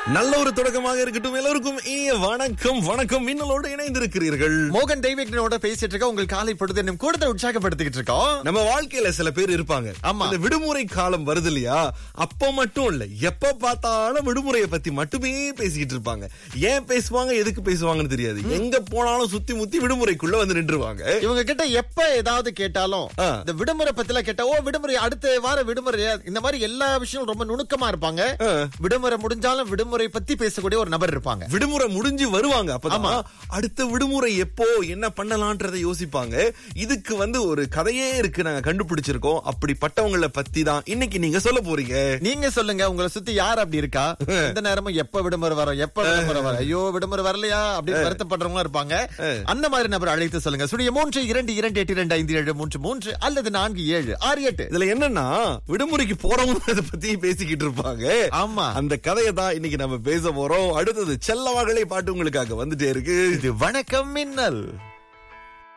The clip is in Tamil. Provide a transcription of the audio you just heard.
நல்ல ஒரு தொடக்கமாக இருக்கட்டும் எல்லோருக்கும் இனிய வணக்கம் வணக்கம் மின்னலோடு இணைந்திருக்கிறீர்கள் மோகன் தெய்வீகனோட பேசிட்டு இருக்க உங்கள் காலை பொழுது இன்னும் கூடுதல் உற்சாகப்படுத்திக்கிட்டு இருக்கோம் நம்ம வாழ்க்கையில சில பேர் இருப்பாங்க ஆமா. இந்த விடுமுறை காலம் வருது இல்லையா அப்ப மட்டும் இல்ல எப்ப பார்த்தாலும் விடுமுறையை பத்தி மட்டுமே பேசிக்கிட்டு இருப்பாங்க ஏன் பேசுவாங்க எதுக்கு பேசுவாங்கன்னு தெரியாது எங்க போனாலும் சுத்தி முத்தி விடுமுறைக்குள்ள வந்து நின்றுவாங்க இவங்க கிட்ட எப்ப ஏதாவது கேட்டாலும் ஆ. இந்த விடுமுறை பத்தில கேட்டா ஓ விடுமுறை அடுத்த வார விடுமுறை இந்த மாதிரி எல்லா விஷயமும் ரொம்ப நுணுக்கமா இருப்பாங்க ஆ. விடுமுறை முடிஞ்சாலும் விடுமுறை பத்தி பேசக்கூடிய ஒரு நபர் இருப்பாங்க விடுமுறை முடிஞ்சு வருவாங்க ஆமா. அப்பதான் அடுத்த விடுமுறை எப்போ என்ன பண்ணலான்றதை யோசிப்பாங்க இதுக்கு வந்து ஒரு கதையே இருக்கு நாங்க கண்டுபிடிச்சிருக்கோம் அப்படிப்பட்டவங்களை பத்தி தான் இன்னைக்கு நீங்க சொல்ல போறீங்க நீங்க சொல்லுங்க உங்களை சுத்தி யார் அப்படி இருக்கா இந்த நேரமும் எப்ப விடுமுறை வரும் எப்ப விடுமுறை வரும் ஐயோ விடுமுறை வரலையா அப்படின்னு வருத்தப்படுறவங்க இருப்பாங்க அந்த மாதிரி நபர் அழைத்து சொல்லுங்க சுடிய மூன்று இரண்டு இரண்டு எட்டு இரண்டு ஐந்து ஏழு மூன்று மூன்று அல்லது நான்கு ஏழு ஆறு எட்டு இதுல என்னன்னா விடுமுறைக்கு போறவங்க அதை பத்தி பேசிக்கிட்டு இருப்பாங்க ஆமா அந்த கதையை தான் இன்னைக்கு நம்ம பேச போறோம் அடுத்தது செல்லவாகளே பாட்டு உங்களுக்காக வந்துட்டே இருக்கு இது வணக்கம் மின்னல்